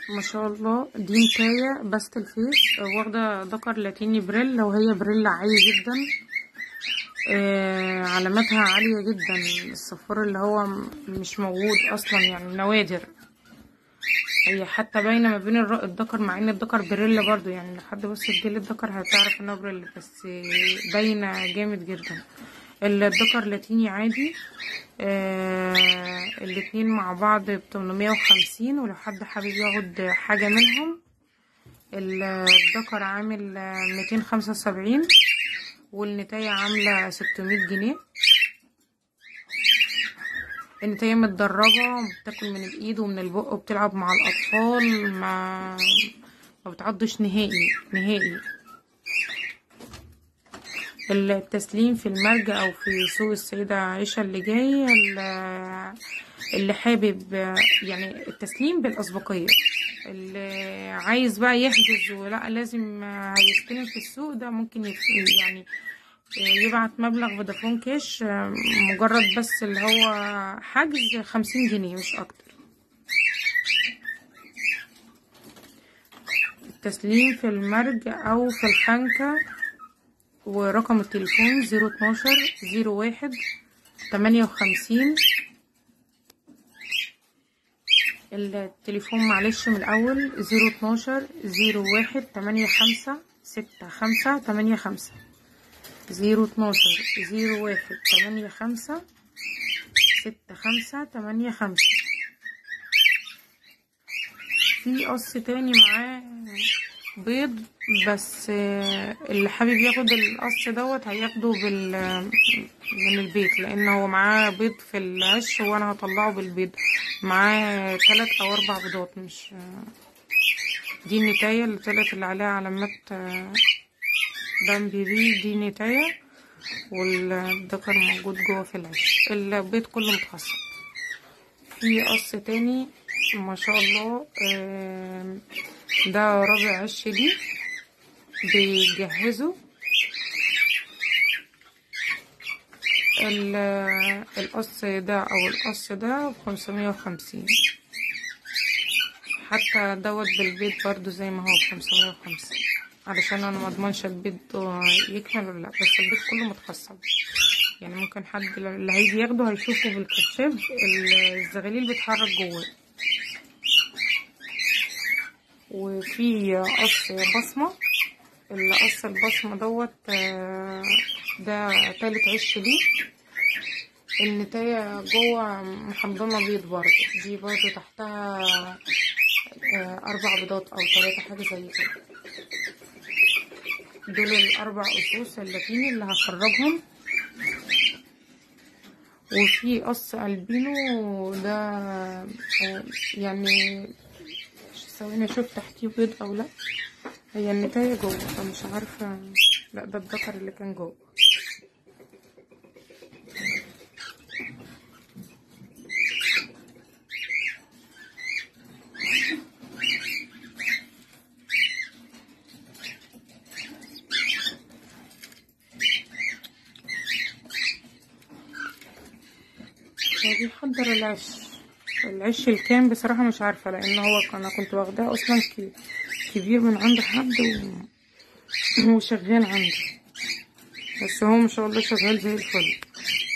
ما شاء الله دي نتاية بست الفيس واخدة ذكر لاتيني بريل وهي بريل عالي جدا آه علاماتها عالية جدا الصفار اللي هو م- مش موجود اصلا يعني نوادر هي حتى باينة ما بين الر- الذكر مع ان الذكر بريل برضو يعني لحد بس تجيل الذكر هتعرف انه بريل بس باينة جامد جدا الذكر لاتيني عادي آه الاتنين مع بعض بتمنمية وخمسين ولو حد حابب ياخد حاجة منهم الذكر عامل ميتين خمسة وسبعين والنتاية عاملة ستمية جنيه النتاية متدربة بتاكل من الايد ومن البق وبتلعب مع الاطفال ما ما بتعضش نهائي نهائي التسليم في المرج او في سوق السيدة عائشة اللي جاي ال- اللي حابب يعني التسليم بالأسبقية اللي عايز بقى يحجز ولا لازم هيستلم في السوق ده ممكن يف- يعني يبعت مبلغ فودافون كاش مجرد بس اللي هو حجز خمسين جنيه مش أكتر التسليم في المرج أو في الخنكة ورقم التليفون زيرو اتناشر زيرو واحد تمانية وخمسين التليفون معلش من الأول زيرو اتناشر زيرو واحد تمانية خمسة ستة خمسة تمانية خمسة زيرو اتناشر زيرو واحد تمانية خمسة ستة خمسة تمانية خمسة في قص تاني معاه بيض بس آه، اللي حابب ياخد القص دوت هياخده بال من البيت لان هو معاه بيض في العش وانا هطلعه بالبيض معاه تلات او اربع بيضات مش آه، دي النتاية اللي طلعت اللي عليها علامات آه، بامبي بي دي نتاية والذكر موجود جوه في العش البيض كله متخصص في قص تاني ما شاء الله آم، ده رابع عش لي بيجهزوا ال- القص ده او القص ده بخمسمية وخمسين حتى دوت بالبيض برضو زي ما هو بخمسمية وخمسين علشان انا مضمنش البيض يكمل ولا لا بس البيض كله متخصص يعني ممكن حد اللي هيجي ياخده هيشوفه بالكشاف الزغاليل بيتحرك جواه وفي قص بصمة القص البصمة دوت آه، ده تالت عش ليه النتاية جوه محمضنة بيض برضه دي برضه تحتها آه، أربع بيضات أو تلاتة حاجة زي كده دول الأربع أسوس اللاتيني اللي هخرجهم وفي قص ألبينو ده آه، يعني ثواني اشوف تحتيه بيض او لا هي النتاية جوه فمش عارفة لا ده الذكر اللي كان جوه هو بيحضر العش العش الكام بصراحة مش عارفة لأن هو أنا كنت واخداه أصلا ك- كبير من عند حد و- وشغال عندي بس هو ما شاء الله شغال زي الفل